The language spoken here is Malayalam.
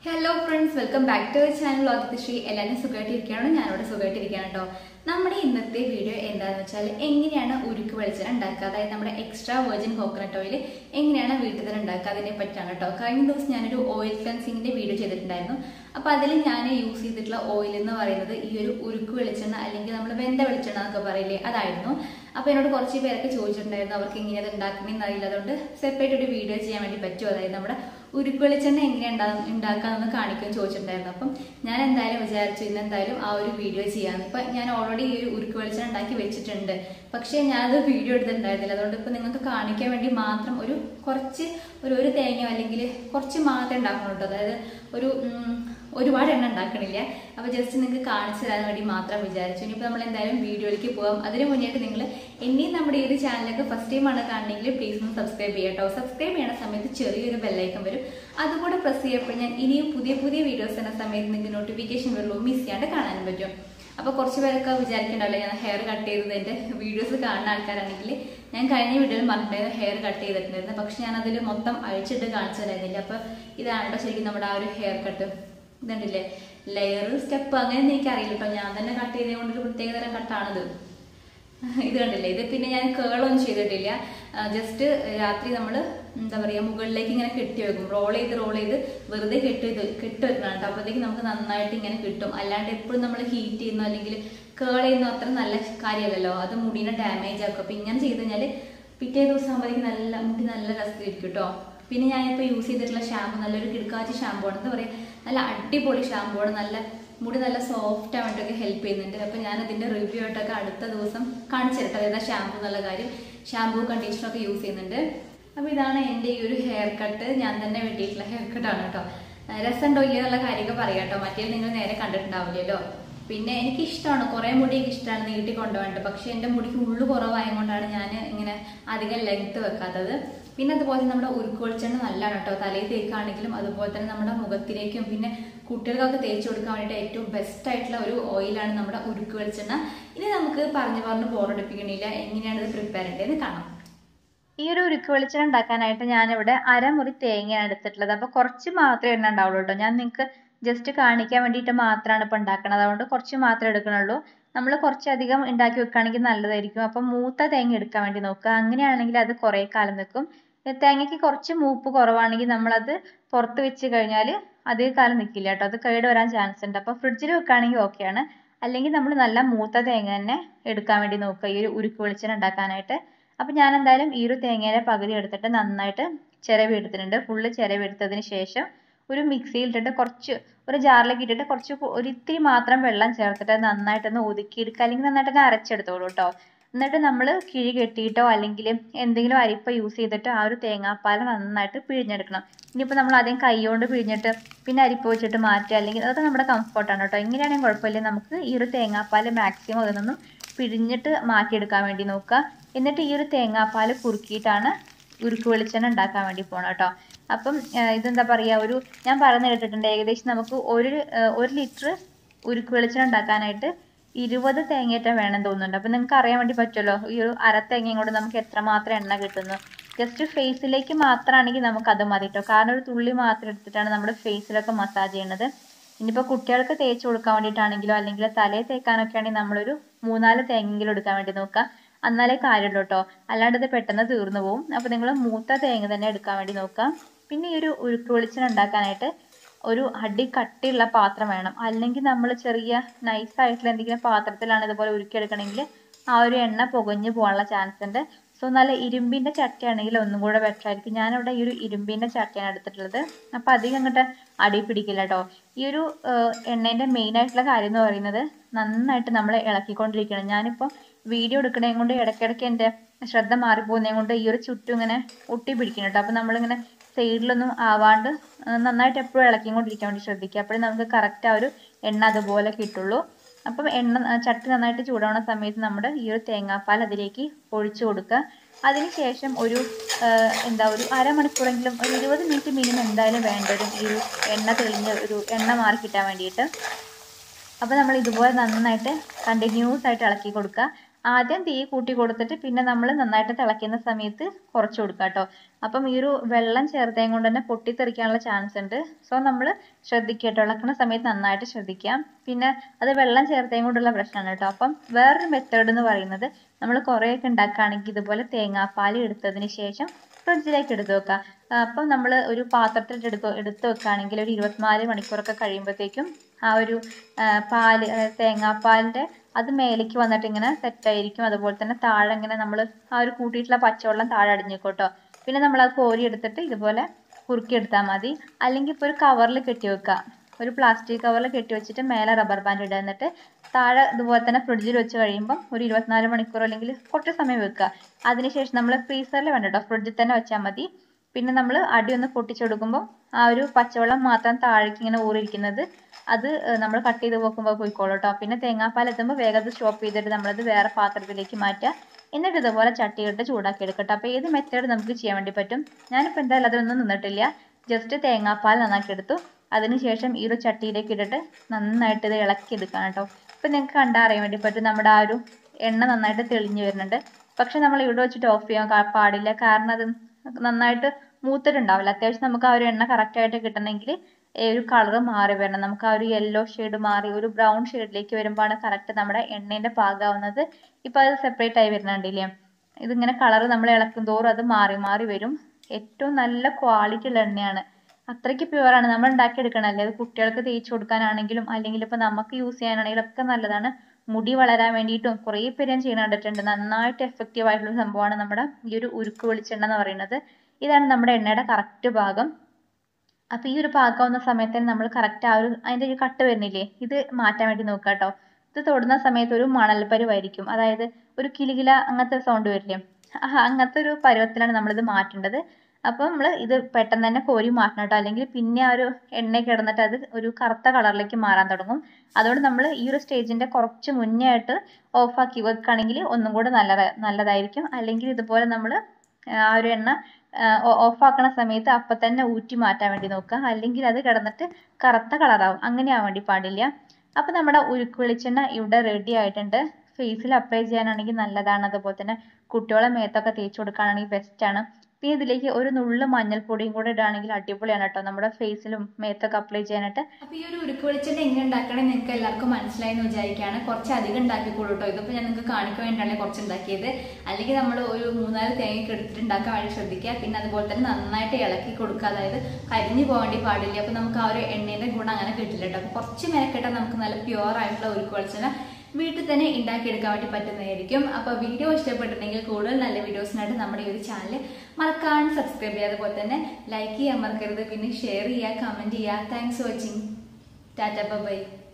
hello friends welcome back to channel ലോകത്തിശ്രീ എല്ലാവരും സുഖമായിട്ടിരിക്കുകയാണ് ഞാനിവിടെ സുഖമായിട്ടിരിക്കുകയാണ് കേട്ടോ നമ്മുടെ ഇന്നത്തെ വീഡിയോ എന്താണെന്ന് വെച്ചാൽ എങ്ങനെയാണ് ഉരുക്ക് വെളിച്ചെണ്ണ ഉണ്ടാക്കുക അതായത് നമ്മുടെ എക്സ്ട്രാ വെർജിൻ കോക്കനട്ട് ഓയിൽ എങ്ങനെയാണ് വീട്ടിൽ തന്നെ ഉണ്ടാക്കുക അതിനെ പറ്റിയാണ് കേട്ടോ കഴിഞ്ഞ ദിവസം ഞാനൊരു ഓയിൽ ക്ലൻസിങ്ങിന്റെ വീഡിയോ ചെയ്തിട്ടുണ്ടായിരുന്നു അപ്പോൾ അതിൽ ഞാൻ യൂസ് ചെയ്തിട്ടുള്ള ഓയിൽ എന്ന് പറയുന്നത് ഈ ഒരു ഉരുക്ക് വെളിച്ചെണ്ണ അല്ലെങ്കിൽ നമ്മൾ വെന്ത വെളിച്ചെണ്ണ എന്നൊക്കെ പറയില്ലേ അതായിരുന്നു അപ്പോൾ എന്നോട് കുറച്ച് പേരൊക്കെ ചോദിച്ചിട്ടുണ്ടായിരുന്നു അവർക്ക് എങ്ങനെ അത് ഉണ്ടാക്കണമെന്ന് അറിയില്ല അതുകൊണ്ട് സെപ്പറേറ്റ് ഒരു വീഡിയോ ചെയ്യാൻ വേണ്ടി പറ്റുമോ അതായത് നമ്മുടെ ഉരുക്ക് വെളിച്ചെണ്ണ എങ്ങനെ ഉണ്ടാ ഉണ്ടാക്കാമെന്ന് കാണിക്കുമെന്ന് ചോദിച്ചിട്ടുണ്ടായിരുന്നു അപ്പം ഞാൻ എന്തായാലും വിചാരിച്ചു ഇന്ന് എന്തായാലും ആ ഒരു വീഡിയോ ചെയ്യാമെന്ന് ഇപ്പം ഞാൻ ഓൾറെഡി ഈ ഒരു ഉരുക്ക് വെളിച്ചെണ്ണ ഉണ്ടാക്കി വെച്ചിട്ടുണ്ട് പക്ഷേ ഞാനത് വീഡിയോ എടുത്തിട്ടുണ്ടായിരുന്നില്ല അതുകൊണ്ട് ഇപ്പം നിങ്ങൾക്ക് കാണിക്കാൻ വേണ്ടി മാത്രം ഒരു കുറച്ച് ഒരു ഒരു തേങ്ങയോ അല്ലെങ്കിൽ കുറച്ച് മാത്രമേ ഉണ്ടാക്കുന്നുള്ളൂ കേട്ടോ അതായത് ഒരു ഉം, ഒരുപാട് എണ്ണ ഉണ്ടാക്കണില്ല അപ്പോൾ ജസ്റ്റ് നിങ്ങൾക്ക് കാണിച്ചു തരാൻ വേണ്ടി മാത്രം വിചാരിച്ചു ഇനിയിപ്പോൾ നമ്മൾ എന്തായാലും വീഡിയോയിലേക്ക് പോകാം അതിന് മുന്നേറ്റ് നിങ്ങൾ ഇനിയും നമ്മുടെ ഈ ഒരു ചാനലൊക്കെ ഫസ്റ്റ് ടൈം ആണ് കാണണമെങ്കിൽ പ്ലീസ് ഒന്ന് സബ്സ്ക്രൈബ് ചെയ്യാം കേട്ടോ സബ്സ്ക്രൈബ് ചെയ്യണ സമയത്ത് ചെറിയൊരു ബെല്ലൈക്കൻ വരും അതുകൂടെ പ്രസ് ചെയ്യപ്പോൾ ഞാൻ ഇനിയും പുതിയ പുതിയ വീഡിയോസ് എന്ന സമയത്ത് നിങ്ങൾക്ക് നോട്ടിഫിക്കേഷൻ വരുള്ളൂ മിസ് ചെയ്യാണ്ട് കാണാനും പറ്റും അപ്പോൾ കുറച്ച് പേരൊക്കെ വിചാരിക്കണ്ടല്ലോ ഞാൻ ഹെയർ കട്ട് ചെയ്തതിൻ്റെ വീഡിയോസ് കാണുന്ന ആൾക്കാരാണെങ്കിൽ ഞാൻ കഴിഞ്ഞ വീഡിയോയിൽ പറഞ്ഞിട്ടുണ്ടായിരുന്നു ഹെയർ കട്ട് ചെയ്തിട്ടുണ്ടായിരുന്നു പക്ഷെ ഞാൻ അതിൽ മൊത്തം അഴിച്ചിട്ട് കാണിച്ചു തരായിരുന്നില്ല അപ്പോൾ ഇതാണ് കേട്ടോ ശരിക്കും നമ്മുടെ ആ ഒരു ഹെയർ കട്ട് ഇതുണ്ടല്ലേ ലെയർ സ്റ്റെപ്പ് അങ്ങനെയൊന്നും എനിക്ക് അറിയില്ല കേട്ടോ ഞാൻ തന്നെ കട്ട് ചെയ്തത് കൊണ്ടൊരു പ്രത്യേക തരം കട്ടാണിത് ഇത് കണ്ടില്ലേ ഇത് പിന്നെ ഞാൻ കേളൊന്നും ചെയ്തിട്ടില്ല ജസ്റ്റ് രാത്രി നമ്മൾ എന്താ പറയുക മുകളിലേക്ക് ഇങ്ങനെ കെട്ടി വെക്കും റോൾ ചെയ്ത് റോൾ ചെയ്ത് വെറുതെ കെട്ടി ഇത് കെട്ടി വെക്കണം കേട്ടോ അപ്പോഴത്തേക്ക് നമുക്ക് നന്നായിട്ട് ഇങ്ങനെ കിട്ടും അല്ലാണ്ട് എപ്പോഴും നമ്മൾ ഹീറ്റ് ചെയ്യുന്നു അല്ലെങ്കിൽ കേൾ ചെയ്യുന്നു അത്ര നല്ല കാര്യമല്ലല്ലോ അത് മുടീനെ ഡാമേജ് ആക്കും അപ്പം ഇങ്ങനെ ചെയ്ത് കഴിഞ്ഞാൽ പിറ്റേ ദിവസം ആകുമ്പോഴത്തേക്ക് നല്ല മുടി നല്ല രസമായിരിക്കും കേട്ടോ പിന്നെ ഞാനിപ്പോൾ യൂസ് ചെയ്തിട്ടുള്ള ഷാമ്പു നല്ലൊരു കിടക്കാച്ചി ഷാമ്പു ആണ് എന്താ പറയുക നല്ല അടിപൊളി ഷാമ്പു ആണ് നല്ല മുടി നല്ല സോഫ്റ്റ് ആവാണ്ടൊക്കെ ഹെൽപ്പ് ചെയ്യുന്നുണ്ട് അപ്പോൾ ഞാൻ അതിൻ്റെ റിവ്യൂ ആയിട്ടൊക്കെ അടുത്ത ദിവസം കാണിച്ചു തരട്ടെ അതായത് ഷാമ്പു എന്നുള്ള കാര്യം ഷാമ്പു കണ്ടീഷണറൊക്കെ യൂസ് ചെയ്യുന്നുണ്ട് അപ്പോൾ ഇതാണ് എൻ്റെ ഈ ഒരു ഹെയർ കട്ട് ഞാൻ തന്നെ വെട്ടിയിട്ടുള്ള ഹെയർ കട്ടാണ് കേട്ടോ രസമുണ്ടോ ഇല്ലയോ എന്നുള്ള കാര്യമൊക്കെ പറയാം കേട്ടോ മറ്റേ നിങ്ങൾ നേരെ കണ്ടിട്ടുണ്ടാവില്ലല്ലോ പിന്നെ എനിക്ക് ഇഷ്ടമാണ് കുറേ മുടിയൊക്കെ ഇഷ്ടമാണ് നീട്ടി കൊണ്ടുപോകാണ്ട് പക്ഷെ എൻ്റെ മുടിക്ക് ഉള്ളു കുറവായത് കൊണ്ടാണ് ഞാൻ ഇങ്ങനെ അധികം ലെങ്ത് വെക്കാത്തത് പിന്നെ അതുപോലെ നമ്മുടെ ഉരുക്ക് വെളിച്ചെണ്ണ നല്ലതാണ് കേട്ടോ തലയിൽ തേക്കാണെങ്കിലും അതുപോലെ തന്നെ നമ്മുടെ മുഖത്തിലേക്കും പിന്നെ കുട്ടികൾക്കൊക്കെ തേച്ച് കൊടുക്കാൻ വേണ്ടിയിട്ട് ഏറ്റവും ബെസ്റ്റ് ആയിട്ടുള്ള ഒരു ഓയിലാണ് നമ്മുടെ ഉരുക്ക് വെളിച്ചെണ്ണ ഇനി നമുക്ക് പറഞ്ഞു പറഞ്ഞ് ബോറടിപ്പിക്കണില്ല എങ്ങനെയാണ് ഇത് പ്രിപ്പയർ ചെയ്യേണ്ടതെന്ന് കാണാം ഈ ഒരു ഉരുക്ക് വെളിച്ചെണ്ണ ഉണ്ടാക്കാനായിട്ട് ഞാനിവിടെ അരമുറി തേങ്ങയാണ് എടുത്തിട്ടുള്ളത് അപ്പോൾ കുറച്ച് മാത്രമേ എണ്ണ ഉണ്ടാവുള്ളൂ കേട്ടോ ഞാൻ നിങ്ങൾക്ക് ജസ്റ്റ് കാണിക്കാൻ വേണ്ടിയിട്ട് മാത്രമാണ് ഇപ്പോൾ ഉണ്ടാക്കുന്നത് അതുകൊണ്ട് കുറച്ച് മാത്രമേ എടുക്കണുള്ളൂ നമ്മൾ കുറച്ചധികം ഉണ്ടാക്കി വെക്കുകയാണെങ്കിൽ നല്ലതായിരിക്കും അപ്പം മൂത്ത തേങ്ങ എടുക്കാൻ വേണ്ടി നോക്കുക അങ്ങനെയാണെങ്കിൽ അത് കുറേ കാലം നിൽക്കും തേങ്ങയ്ക്ക് കുറച്ച് മൂപ്പ് കുറവാണെങ്കിൽ നമ്മളത് പുറത്ത് വെച്ച് കഴിഞ്ഞാൽ അധിക കാലം നിൽക്കില്ല കേട്ടോ അത് കേട് വരാൻ ചാൻസ് ഉണ്ട് അപ്പോൾ ഫ്രിഡ്ജിൽ വെക്കുകയാണെങ്കിൽ ഓക്കെയാണ് അല്ലെങ്കിൽ നമ്മൾ നല്ല മൂത്ത തേങ്ങ തന്നെ എടുക്കാൻ വേണ്ടി നോക്കുക ഈ ഒരു ഉരുക്ക് വെളിച്ചെണ്ണ ഉണ്ടാക്കാനായിട്ട് അപ്പം ഞാൻ എന്തായാലും ഈ ഒരു തേങ്ങയുടെ പകുതി എടുത്തിട്ട് നന്നായിട്ട് ചിരവി എടുത്തിട്ടുണ്ട് ഫുള്ള് ചിരവി എടുത്തതിന് ശേഷം ഒരു മിക്സിയിൽ ഇട്ടിട്ട് കുറച്ച് ഒരു ജാറിലേക്ക് ഇട്ടിട്ട് കുറച്ച് കു- ഒരു ഇത്തിരി മാത്രം വെള്ളം ചേർത്തിട്ട് അത് നന്നായിട്ടൊന്ന് ഒതുക്കിയെടുക്കുക അല്ലെങ്കിൽ നന്നായിട്ടൊന്ന് അരച്ചെടുത്തോളൂ കേട്ടോ എന്നിട്ട് നമ്മൾ കിഴി കെട്ടിയിട്ടോ അല്ലെങ്കിൽ എന്തെങ്കിലും അരിപ്പ യൂസ് ചെയ്തിട്ട് ആ ഒരു തേങ്ങാപ്പാൽ നന്നായിട്ട് പിഴിഞ്ഞെടുക്കണം ഇനിയിപ്പോൾ നമ്മൾ ആദ്യം കൈ കൊണ്ട് പിഴിഞ്ഞിട്ട് പിന്നെ അരിപ്പ വെച്ചിട്ട് മാറ്റുക അല്ലെങ്കിൽ അതൊക്കെ നമ്മുടെ കംഫർട്ടാണ് കേട്ടോ എങ്ങനെയാണെങ്കിൽ കുഴപ്പമില്ല നമുക്ക് ഈ ഒരു തേങ്ങാപ്പാൽ മാക്സിമം അതിൽ നിന്നും പിഴിഞ്ഞിട്ട് മാറ്റിയെടുക്കാൻ വേണ്ടി നോക്കുക എന്നിട്ട് ഈ ഒരു തേങ്ങാപ്പാൽ കുറുക്കിയിട്ടാണ് ഉരുക്ക് വെളിച്ചെണ്ണ ഉണ്ടാക്കാൻ വേണ്ടി പോകണം കേട്ടോ അപ്പം ആ, ഇതെന്താ പറയുക ഒരു ഞാൻ പറഞ്ഞു കേട്ടിട്ടുണ്ട് ഏകദേശം നമുക്ക് ഒരു ആ, ഒരു ലിറ്റർ ഉരുക്ക് വെളിച്ചെണ്ണ ഉണ്ടാക്കാനായിട്ട് ഇരുപത് തേങ്ങയേറ്റ വേണം തോന്നുന്നുണ്ട് അപ്പം നിങ്ങൾക്ക് അറിയാൻ വേണ്ടി പറ്റുമല്ലോ ഈ ഒരു അര തേങ്ങയും കൊണ്ട് നമുക്ക് എത്രമാത്രം എണ്ണ കിട്ടുന്നു ജസ്റ്റ് ഫേസിലേക്ക് മാത്രമാണെങ്കിൽ നമുക്ക് അത് മതി കേട്ടോ കാരണം ഒരു തുള്ളി മാത്രം എടുത്തിട്ടാണ് നമ്മുടെ ഫേസിലൊക്കെ മസാജ് ചെയ്യണത് ഇനിയിപ്പോൾ കുട്ടികൾക്ക് തേച്ച് കൊടുക്കാൻ വേണ്ടിയിട്ടാണെങ്കിലോ അല്ലെങ്കിൽ തലയിൽ തേക്കാനൊക്കെ ആണെങ്കിൽ നമ്മളൊരു മൂന്നാല് തേങ്ങയെങ്കിലും എടുക്കാൻ വേണ്ടി നോക്കുക എന്നാലേ കാര്യമുള്ളൂ കേട്ടോ അല്ലാണ്ട് ഇത് പെട്ടെന്ന് തീർന്നു പോകും അപ്പോൾ നിങ്ങൾ മൂത്ത തേങ്ങ തന്നെ എടുക്കാൻ വേണ്ടി നോക്കുക പിന്നെ ഈ ഒരു ഉരുക്ക് വെളിച്ചെണ്ണ ഉണ്ടാക്കാനായിട്ട് ഒരു അടി കട്ടിയുള്ള പാത്രം വേണം അല്ലെങ്കിൽ നമ്മൾ ചെറിയ നൈസ് ആയിട്ടുള്ള എന്തെങ്കിലും പാത്രത്തിലാണ് ഇതുപോലെ ഉരുക്കിയെടുക്കണമെങ്കിൽ ആ ഒരു എണ്ണ പുകഞ്ഞു പോകാനുള്ള ചാൻസ് ഉണ്ട് സോ നല്ല ഇരുമ്പിൻ്റെ ചട്ടിയാണെങ്കിൽ ഒന്നും കൂടെ ബെറ്റർ ആയിരിക്കും ഞാനിവിടെ ഈ ഒരു ഇരുമ്പിൻ്റെ ചട്ടിയാണ് എടുത്തിട്ടുള്ളത് അപ്പോൾ അധികം അങ്ങോട്ട് അടി പിടിക്കില്ല കേട്ടോ ഈ ഒരു എണ്ണേൻ്റെ മെയിൻ ആയിട്ടുള്ള കാര്യം എന്ന് പറയുന്നത് നന്നായിട്ട് നമ്മൾ ഇളക്കിക്കൊണ്ടിരിക്കണം ഞാനിപ്പോൾ വീഡിയോ എടുക്കണേ കൊണ്ട് ഇടയ്ക്കിടയ്ക്ക് എൻ്റെ ശ്രദ്ധ മാറിപ്പോകുന്നതും കൊണ്ട് ഈ ഒരു ചുറ്റും ഇങ്ങനെ ഒട്ടി പിടിക്കണം കേട്ടോ അപ്പോൾ നമ്മളിങ്ങനെ സൈഡിലൊന്നും ആവാണ്ട് ആ, നന്നായിട്ട് എപ്പോഴും ഇളക്കിക്കൊണ്ടിരിക്കാൻ വേണ്ടി ശ്രദ്ധിക്കുക അപ്പോഴേ നമുക്ക് കറക്റ്റ് ആ ഒരു എണ്ണ അതുപോലെ കിട്ടുള്ളൂ അപ്പം എണ്ണ ആ, ചട്ടി നന്നായിട്ട് ചൂടാവുന്ന സമയത്ത് നമ്മുടെ ഈ ഒരു തേങ്ങാപ്പാൽ അതിലേക്ക് ഒഴിച്ചു കൊടുക്കുക അതിനുശേഷം ഒരു ആ, എന്താ ഒരു അരമണിക്കൂറെങ്കിലും ഒരു ഇരുപത് മിനിറ്റ് മിനിമം എന്തായാലും വേണ്ട ഒരു ഈ ഒരു എണ്ണ തെളിഞ്ഞ ഒരു എണ്ണ മാറി കിട്ടാൻ വേണ്ടിയിട്ട് അപ്പോൾ നമ്മൾ ഇതുപോലെ നന്നായിട്ട് കണ്ടിന്യൂസ് ആയിട്ട് ഇളക്കി കൊടുക്കുക ആദ്യം തീ കൂട്ടി കൊടുത്തിട്ട് പിന്നെ നമ്മൾ നന്നായിട്ട് തിളയ്ക്കുന്ന സമയത്ത് കുറച്ച് കൊടുക്കുക കേട്ടോ അപ്പം ഈ ഒരു വെള്ളം ചേർത്തതും കൊണ്ട് തന്നെ പൊട്ടിത്തെറിക്കാനുള്ള ചാൻസ് ഉണ്ട് സോ നമ്മൾ ശ്രദ്ധിക്കുക കേട്ടോ ഇളക്കുന്ന സമയത്ത് നന്നായിട്ട് ശ്രദ്ധിക്കാം പിന്നെ അത് വെള്ളം ചേർത്തതും കൊണ്ടുള്ള പ്രശ്നമാണ് കേട്ടോ അപ്പം വേറൊരു മെത്തേഡ് എന്ന് പറയുന്നത് നമ്മൾ കുറേയൊക്കെ ഉണ്ടാക്കുകയാണെങ്കിൽ ഇതുപോലെ തേങ്ങാപ്പാൽ എടുത്തതിന് ശേഷം ഫ്രിഡ്ജിലേക്ക് എടുത്ത് വെക്കുക അപ്പം നമ്മൾ ഒരു പാത്രത്തിൽ എടുത്ത് എടുത്ത് വെക്കുകയാണെങ്കിൽ ഒരു ഇരുപത്തിനാല് മണിക്കൂറൊക്കെ കഴിയുമ്പോഴത്തേക്കും ആ ഒരു പാല് അതായത് തേങ്ങാപ്പാലിൻ്റെ അത് മേലേക്ക് വന്നിട്ട് ഇങ്ങനെ സെറ്റായിരിക്കും അതുപോലെ തന്നെ താഴെ ഇങ്ങനെ നമ്മൾ ആ ഒരു കൂട്ടിയിട്ടുള്ള പച്ചവെള്ളം താഴെ അടിഞ്ഞിക്കോട്ടോ പിന്നെ നമ്മൾ അത് കോരി എടുത്തിട്ട് ഇതുപോലെ കുറുക്കി എടുത്താൽ മതി അല്ലെങ്കിൽ ഇപ്പോൾ ഒരു കവറിൽ കെട്ടി വെക്കുക ഒരു പ്ലാസ്റ്റിക് കവറിൽ കെട്ടി വെച്ചിട്ട് മേലെ റബ്ബർ ബാൻഡ് ഇടുക എന്നിട്ട് താഴെ ഇതുപോലെ തന്നെ ഫ്രിഡ്ജിൽ വെച്ച് കഴിയുമ്പം ഒരു ഇരുപത്തിനാല് മണിക്കൂർ അല്ലെങ്കിൽ കുറച്ച് സമയം വെക്കുക അതിനുശേഷം നമ്മൾ ഫ്രീസറിൽ വേണ്ട കേട്ടോ ഫ്രിഡ്ജിൽ തന്നെ വെച്ചാൽ മതി പിന്നെ നമ്മൾ അടി ഒന്ന് പൊട്ടിച്ചെടുക്കുമ്പോൾ ആ ഒരു പച്ചവെള്ളം മാത്രം താഴേക്ക് ഇങ്ങനെ ഊറിയിരിക്കുന്നത് അത് നമ്മൾ കട്ട് ചെയ്ത് വെക്കുമ്പോൾ പോയിക്കോളൂ കേട്ടോ പിന്നെ തേങ്ങാപ്പാൽ എത്തുമ്പോൾ വേഗം അത് സ്റ്റോപ്പ് ചെയ്തിട്ട് നമ്മളത് വേറെ പാത്രത്തിലേക്ക് മാറ്റുക എന്നിട്ട് ഇതുപോലെ ചട്ടിയിട്ട് ചൂടാക്കി എടുക്കട്ടെ അപ്പോൾ ഏത് മെത്തേഡ് നമുക്ക് ചെയ്യാൻ വേണ്ടി പറ്റും ഞാനിപ്പോൾ എന്തായാലും അതിലൊന്നും നിന്നിട്ടില്ല ജസ്റ്റ് തേങ്ങാപ്പാൽ നന്നാക്കി എടുത്തു അതിനുശേഷം ഈ ഒരു ചട്ടിയിലേക്ക് ഇട്ടിട്ട് നന്നായിട്ട് ഇത് ഇളക്കി എടുക്കണം കേട്ടോ ഇപ്പം നിങ്ങൾക്ക് കണ്ടാൽ അറിയാൻ വേണ്ടി പറ്റും നമ്മുടെ ആ ഒരു എണ്ണ നന്നായിട്ട് തെളിഞ്ഞു വരുന്നുണ്ട് പക്ഷെ നമ്മൾ ഇവിടെ വെച്ചിട്ട് ഓഫ് ചെയ്യാൻ പാടില്ല കാരണം അത് നന്നായിട്ട് മൂത്തിട്ടുണ്ടാവില്ല അത്യാവശ്യം നമുക്ക് ആ ഒരു എണ്ണ കറക്റ്റായിട്ട് കിട്ടണമെങ്കിൽ ഒരു കളർ മാറി വരണം നമുക്ക് ആ ഒരു യെല്ലോ ഷെയ്ഡ് മാറി ഒരു ബ്രൗൺ ഷെയ്ഡിലേക്ക് വരുമ്പോഴാണ് കറക്റ്റ് നമ്മുടെ എണ്ണേൻ്റെ പാകാവുന്നത് ഇപ്പം അത് സെപ്പറേറ്റ് ആയി വരുന്നുണ്ടില്ലേ ഇതിങ്ങനെ കളർ നമ്മൾ ഇളക്കും തോറും അത് മാറി മാറി വരും ഏറ്റവും നല്ല ക്വാളിറ്റി ഉള്ള എണ്ണയാണ് അത്രയ്ക്ക് പ്യുവറാണ് നമ്മൾ ഉണ്ടാക്കിയെടുക്കണല്ലേ അത് കുട്ടികൾക്ക് തേച്ച് കൊടുക്കാനാണെങ്കിലും അല്ലെങ്കിൽ ഇപ്പം നമുക്ക് യൂസ് ചെയ്യാനാണെങ്കിലും ഒക്കെ നല്ലതാണ് മുടി വളരാൻ വേണ്ടിയിട്ടും കുറേ പേര് ഞാൻ ചെയ്യുന്ന കണ്ടിട്ടുണ്ട് നന്നായിട്ട് എഫക്റ്റീവ് ആയിട്ടുള്ള സംഭവമാണ് നമ്മുടെ ഈ ഒരു ഉരുക്ക് വെളിച്ചെണ്ണ എന്ന് പറയുന്നത് ഇതാണ് നമ്മുടെ എണ്ണയുടെ കറക്റ്റ് ഭാഗം അപ്പോൾ ഈ ഒരു പാകാവുന്ന സമയത്ത് നമ്മൾ കറക്റ്റ് ആ ഒരു അതിൻ്റെ ഒരു കട്ട് വരുന്നില്ലേ ഇത് മാറ്റാൻ വേണ്ടി നോക്കുക കേട്ടോ ഇത് തൊടുന്ന സമയത്ത് ഒരു മണൽ പരുവായിരിക്കും അതായത് ഒരു കിലുകില അങ്ങനത്തെ സൗണ്ട് വരില്ലേ അങ്ങനത്തെ ഒരു പരുവത്തിലാണ് നമ്മളിത് മാറ്റേണ്ടത് അപ്പോൾ നമ്മൾ ഇത് പെട്ടെന്ന് തന്നെ കോരി മാറ്റണം കേട്ടോ അല്ലെങ്കിൽ പിന്നെ ആ ഒരു എണ്ണ കിടന്നിട്ട് അത് ഒരു കറുത്ത കളറിലേക്ക് മാറാൻ തുടങ്ങും അതുകൊണ്ട് നമ്മൾ ഈ ഒരു സ്റ്റേജിൻ്റെ കുറച്ച് മുന്നേ ആയിട്ട് ഓഫാക്കി വെക്കുകയാണെങ്കിൽ ഒന്നും കൂടെ നല്ല നല്ലതായിരിക്കും അല്ലെങ്കിൽ ഇതുപോലെ നമ്മൾ ആ ഒരു എണ്ണ ഓഫാക്കണ സമയത്ത് അപ്പം തന്നെ ഊറ്റി മാറ്റാൻ വേണ്ടി നോക്കുക അല്ലെങ്കിൽ അത് കിടന്നിട്ട് കറുത്ത കളറാവും അങ്ങനെ ആവാൻ വേണ്ടി പാടില്ല അപ്പം നമ്മുടെ ഉരുക്ക് വെളിച്ചെണ്ണ ഇവിടെ റെഡി ആയിട്ടുണ്ട് ഫേസിൽ അപ്ലൈ ചെയ്യാനാണെങ്കിൽ നല്ലതാണ് അതുപോലെ തന്നെ കുട്ടികളെ മേത്തൊക്കെ തേച്ച് കൊടുക്കുകയാണെങ്കിൽ ബെസ്റ്റാണ് പിന്നെ ഇതിലേക്ക് ഒരു നുള്ളു മഞ്ഞൾപ്പൊടിയും കൂടെ ഇടുകയാണെങ്കിൽ അടിപൊളിയാണ് കേട്ടോ നമ്മുടെ ഫേസിലും മേത്തൊക്കെ അപ്ലൈ ചെയ്യാനായിട്ട് അപ്പോൾ ഈ ഒരു ഉരുക്ക് വെളിച്ചെണ്ണ എങ്ങനെ ഉണ്ടാക്കണം നിങ്ങൾക്ക് എല്ലാവർക്കും മനസ്സിലായി എന്ന് വിചാരിക്കുകയാണ് കുറച്ച് അധികം ഉണ്ടാക്കിക്കോളൂ കേട്ടോ ഇതിപ്പോൾ ഞാൻ നിങ്ങൾക്ക് കാണിക്കാൻ വേണ്ടിയാണ് കുറച്ച് ഉണ്ടാക്കിയത് അല്ലെങ്കിൽ നമ്മൾ ഒരു മൂന്നാല് തേങ്ങയൊക്കെ എടുത്തിട്ട് ഉണ്ടാക്കാൻ വേണ്ടി ശ്രദ്ധിക്കുക പിന്നെ അതുപോലെ തന്നെ നന്നായിട്ട് ഇളക്കി കൊടുക്കുക അതായത് കരിഞ്ഞു പോകേണ്ടി പാടില്ല അപ്പോൾ നമുക്ക് ആ ഒരു എണ്ണേൻ്റെ ഗുണം അങ്ങനെ കിട്ടില്ല കേട്ടോ അപ്പോൾ കുറച്ച് മെനക്കെട്ടാൽ നമുക്ക് നല്ല പ്യുവർ ആയിട്ടുള്ള ഉരുക്ക് വെളിച്ചെണ്ണ വീട്ടിൽ തന്നെ ഉണ്ടാക്കിയെടുക്കാൻ വേണ്ടി പറ്റുന്നതായിരിക്കും അപ്പോൾ വീഡിയോ ഇഷ്ടപ്പെട്ടിട്ടുണ്ടെങ്കിൽ കൂടുതൽ നല്ല വീഡിയോസിനായിട്ട് നമ്മുടെ ഈ ഒരു ചാനൽ മറക്കാൻ സബ്സ്ക്രൈബ് ചെയ്യുക അതുപോലെ തന്നെ ലൈക്ക് ചെയ്യാൻ മറക്കരുത് പിന്നെ ഷെയർ ചെയ്യുക കമൻറ്റ് ചെയ്യുക thanks for watching tata by